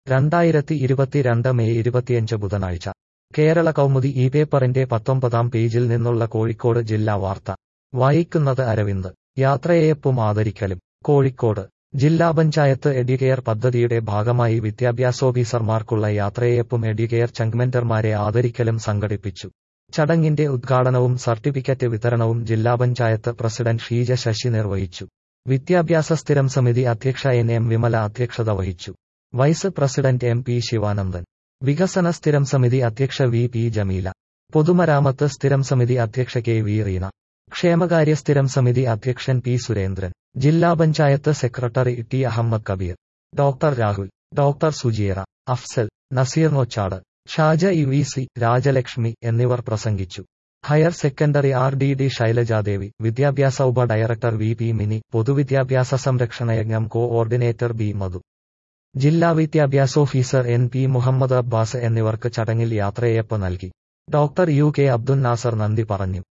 രണ്ടായിരത്തി ഇരുപത്തിരണ്ട് മെയ് ഇരുപത്തിയഞ്ച് ബുധനാഴ്ച കേരള കൗമുദി ഈ പേപ്പറിന്റെ പത്തൊമ്പതാം പേജിൽ നിന്നുള്ള കോഴിക്കോട് ജില്ലാ വാർത്ത വായിക്കുന്നത് അരവിന്ദ് യാത്രയയപ്പും ആദരിക്കലും കോഴിക്കോട് ജില്ലാ പഞ്ചായത്ത് എഡ്യൂകെയർ പദ്ധതിയുടെ ഭാഗമായി വിദ്യാഭ്യാസോഫീസർമാർക്കുള്ള യാത്രയയപ്പും എഡ്യൂകെയർ ചങ്ക്മെന്റർമാരെ ആദരിക്കലും സംഘടിപ്പിച്ചു ചടങ്ങിന്റെ ഉദ്ഘാടനവും സർട്ടിഫിക്കറ്റ് വിതരണവും ജില്ലാ പഞ്ചായത്ത് പ്രസിഡന്റ് ഷീജ ശശി നിർവഹിച്ചു വിദ്യാഭ്യാസ സ്ഥിരം സമിതി അധ്യക്ഷ എൻ എം വിമല അധ്യക്ഷത വഹിച്ചു vice president M P Sivanandan വികസന സ്ഥിരം സമിതി അധ്യക്ഷ വി പി ജമീല പൊതുമരാമത്ത് സ്ഥിരം സമിതി അധ്യക്ഷ കെ വി റീന ക്ഷേമകാര്യ സ്ഥിരം സമിതി അധ്യക്ഷൻ പി സുരേന്ദ്രൻ ജില്ലാ panchayat secretary T Ahammed Kabeer doctor Rahul doctor Sujeera Afsal Naseer Nochad Shaja E V C Rajalakshmi എന്നിവർ പ്രസംഗിച്ചു higher secondary R D D Shailajadevi വിദ്യാഭ്യാസ ഉപ ഡയറക്ടർ വി പി മിനി പൊതുവിദ്യാഭ്യാസ സംരക്ഷണയജ്ഞം കോഓർഡിനേറ്റർ ബി മധു ജില്ലാ വിദ്യാഭ്യാസ officer N P Muhammad Abbas എന്നിവർക്ക് ചടങ്ങിൽ യാത്രയയപ്പ് നൽകി doctor U K Abdul Nasar നന്ദി പറഞ്ഞു